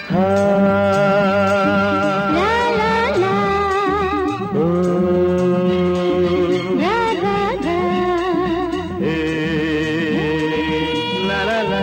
ಹಾ ಲಾ ಲಾ ಲಾ ಓ, ರಾ ರಾ ರಾ ಏ, ಲಾ ಲಾ ಲಾ.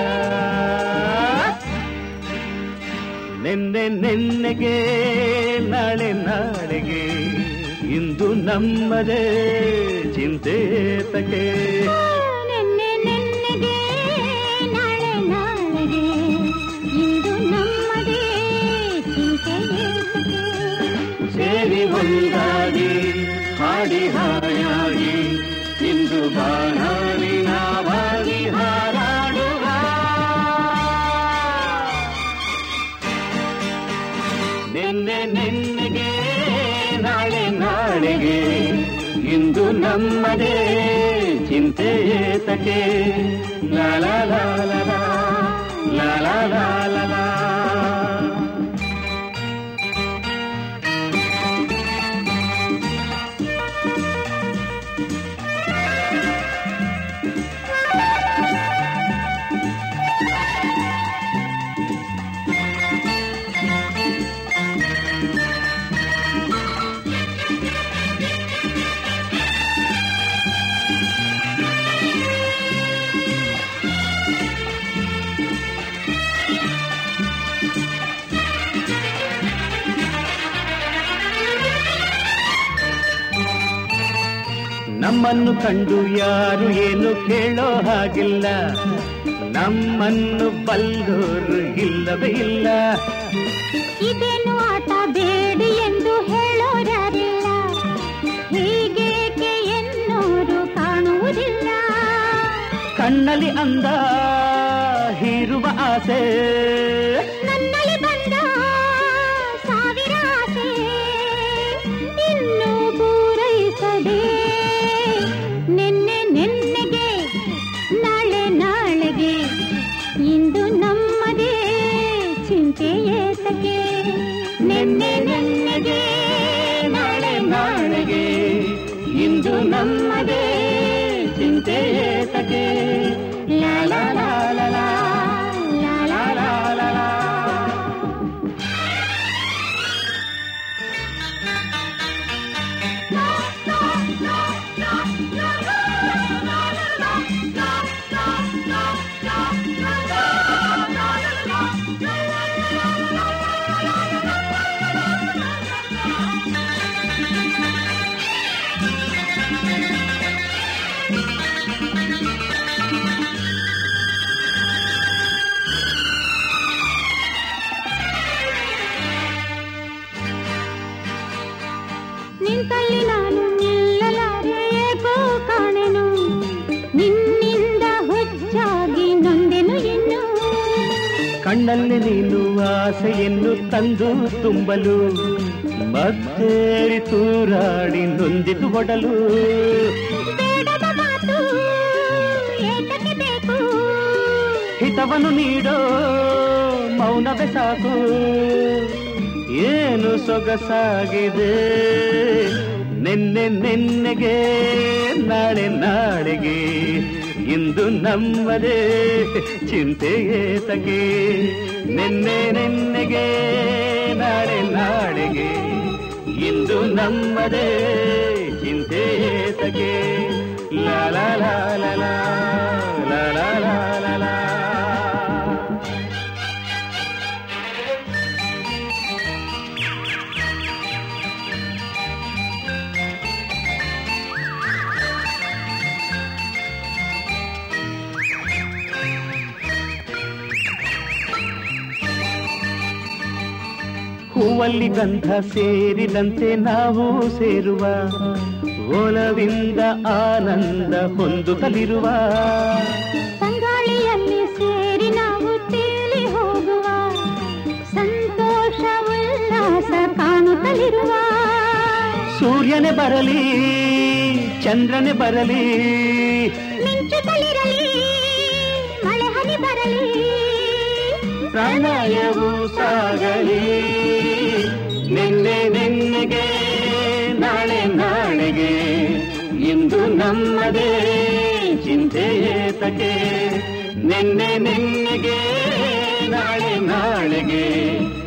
ನಿನ್ನೆ ನಿನ್ನೆಗೆ ನಾಳೆ ನಾಳೆಗೆ ಇಂದು ನಮ್ಮದೇ ಚಿಂತೆ ತಕೆ ನೆನ್ನೆ ನೆನ್ನೆಗೆ ನಾಳೆ ನಾಳೆಗೆ ಇಂದು ನಮ್ಮದೇ ಚಿಂತೆ ಏತಕ್ಕೆ? ಸೇರಿ ಒಂದಾಗಿ ಹಾಡಿ ಹಾಯಾಗಿ ಇಂದು ಬಾನಾಡಿ ನಾವಾಗಿ ಹಾರಾಡುವ ನಿನ್ನೆ ನಿನ್ನೆಗೆ ನಾಳೆ ನಾಳೆಗೆ ಇಂದು ನಮ್ಮದೇ ಚಿಂತೆ ಏತಕ್ಕೆ ಲಾ ಲಾ ಲಾ ಲಾ ಲಾ, ಲಾ ಲಾ ಲಾ ಲಾ ಲಾ. ನಮ್ಮನ್ನು ಕಂಡು ಯಾರು ಏನು ಕೇಳೋ ಹಾಗಿಲ್ಲ ನಮ್ಮನ್ನು ಬಲ್ಲೋರು ಇಲ್ಲವೇ ಇಲ್ಲ ಇದೇನು ಆಟ ಬೇಡಿ ಎಂದು ಹೇಳೋರಾರಿಲ್ಲ ಹೀಗೇಕೆ ಎನ್ನೋರು ಕಾಣುವುದಿಲ್ಲ ಕಣ್ಣಲ್ಲಿ ಅಂದ ಹೀರುವ ಆಸೆ ನನ್ನಲ್ಲಿ ಬಂದ ಸಾವಿರ ಆಸೆ ಇನ್ನೂ ಪೂರೈಸದೆ ನಿನ್ನೆ ನಿನ್ನೆಗೆ ನಾಳೆ ನಾಳೆಗೆ ಇಂದು ನಮ್ಮದೇ ಚಿಂತೆ ಏತಕ್ಕೆ ನಿನ್ನೆ ನಿನ್ನೆಗೆ ನಾಳೆ ನಾಳೆಗೆ ಇಂದು ನಮ್ಮದೇ ಚಿಂತೆ ಏತಕ್ಕೆ ಲಾ ಲಾ ಲಾ ಲಾ ಲಾ, ಲಾ ಲಾ ಲಾ ಲಾ ಲಾ. ನಿಂತಲ್ಲಿ ನಾನು ನಿಲ್ಲಲಾರೆ ಏಕೋ ಕಾಣೆನು ನಿನ್ನಿಂದ ಹುಚ್ಚಾಗಿ ನೊಂದೆನು ಇನ್ನು ಕಣ್ಣಲ್ಲಿ ನೀನು ಆಸೆಯನ್ನು ತಂದು ತುಂಬಲು ಮತ್ತೇರಿ ತೂರಾಡಿ ನೊಂದಿತು ಒಡಲು ಬೇಡದ ಮಾತು ಏತಕ್ಕೆ ಬೇಕು ಹಿತವನ್ನು ನೀಡೋ ಮೌನವೇ ಸಾಕು ಏನು ಸೊಗಸಾಗಿದೆ ನಿನ್ನೆ ನಿನ್ನೆಗೆ ನಾಳೆ ನಾಳೆಗೆ ಇಂದು ನಮ್ಮದೇ ಚಿಂತೆ ಏತಗೆ ನಿನ್ನೆ ನಿನ್ನೆಗೆ ನಾಳೆ ನಾಳೆಗೆ ಇಂದು ನಮ್ಮದೇ ಚಿಂತೆ ಏತಗೆ ಲಾ ಲಾ ಲಾ ಲಾ ಲಾ ಲಾ ಲಾ ಲಾ ಲಾ ಲಾ ಹೂವಲ್ಲಿ ಗಂಧ ಸೇರಿದಂತೆ ನಾವು ಸೇರುವ ಒಲವಿಂದ ಆನಂದ ಹೊಂದುತ್ತಲಿರುವ ತಂಗಾಳಿಯಲ್ಲಿ ಸೇರಿ ನಾವು ತೇಲಿ ಹೋಗುವ ಸಂತೋಷ ಉಲ್ಲಾಸ ಕಾಣುತ್ತಲಿರುವ ಸೂರ್ಯನೇ ಬರಲಿ ಚಂದ್ರನೇ ಬರಲಿ ಮಿಂಚುತ್ತಲಿರಲಿ ಮಳೆ ಹನಿ ಬರಲಿ ಪ್ರಣಯವು ಸಾಗಲಿ ನಿನ್ನೆ ನಿನ್ನೆಗೆ ನಾಳೆ ನಾಳೆಗೆ ಇಂದು ನಮ್ಮದೇ ಚಿಂತೆ ಏತಕ್ಕೆ ನಿನ್ನೆ ನಿನ್ನೆಗೆ ನಾಳೆ ನಾಳೆಗೆ